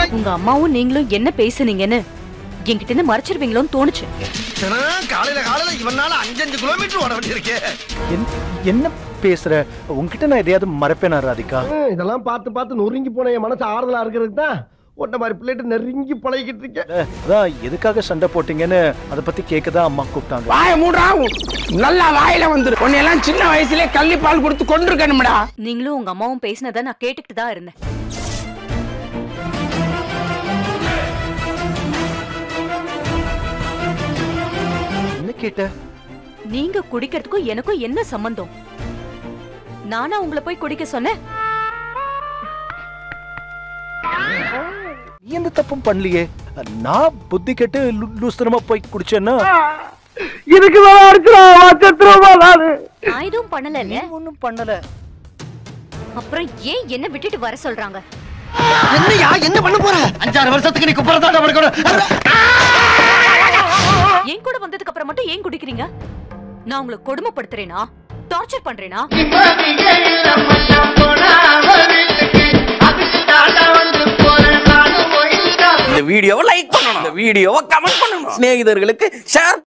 உங்க அம்மாவும் நீங்களும் என்ன பேசுனீங்கன்னு என்கிட்ட இருந்து மறைச்சிருவீங்களோன்னு தோணுச்சு தினம் காலையில காலையில இவனால அஞ்சஞ்சு கிலோமீட்டர் ஓட வேண்டியிருக்கு என்- என்ன பேசுற உன்கிட்ட நான் எதையாவது மறைப்பேனா ராதிகா இதெல்லாம் பார்த்து பார்த்து நொறுங்கி போன என் மனசு ஆறுதலா இருக்கிறதுக்கு தான் ஒன்ன மாதிரி பிள்ளைட்டு நெருங்கி பழகிட்டு இருக்கேன் அஹ், அதான் எதுக்காக சண்டை போட்டீங்கன்னு அதை பத்தி கேட்கதான் அம்மா கூப்பிட்டாங்க வாய மூடா நல்லா வாயில வந்துரு உன்னை எல்லாம் சின்ன வயசுலயே கள்ளி பால் கொடுத்து கொண்டிருக்கணும்டா நீங்களும் உங்க அம்மாவும் பேசினதை நான் கேட்டுக்கிட்டு தான் இருந்தேன் என்ன கேட்ட நீங்க குடிக்கிறதுக்கும் எனக்கும் என்ன சம்பந்தம் நானா உங்களை போய் குடிக்க சொன்னேன் நீ எந்த தப்பும் பண்ணலையே நான் புத்தி கெட்டு லூ- லூசுத்தனமா போய் குடிச்சேன்னா இதுக்கு மேல அடிச்சிருவா நானு நான் எதுவும் பண்ணல நீ ஒண்ணும் பண்ணல அப்புறம் ஏன் என்ன விட்டுட்டு வர சொல்றாங்க என்னையா என்ன பண்ண போற அஞ்சாறு வருஷத்துக்கு நீ குப்புறதாட்ட படுக்கணும் என் கூட வந்ததுக்கு அப்புறம் மட்டும் ஏன் குடிக்கிறீங்க நான் உங்களை கொடுமைப்படுத்துறேனா டார்ச்சர் பண்றேனா இந்த வீடியோவை லைக் பண்ணணும் இந்த வீடியோவை கமெண்ட் பண்ணணும் சிநேகிதர்களுக்கு ஷேர்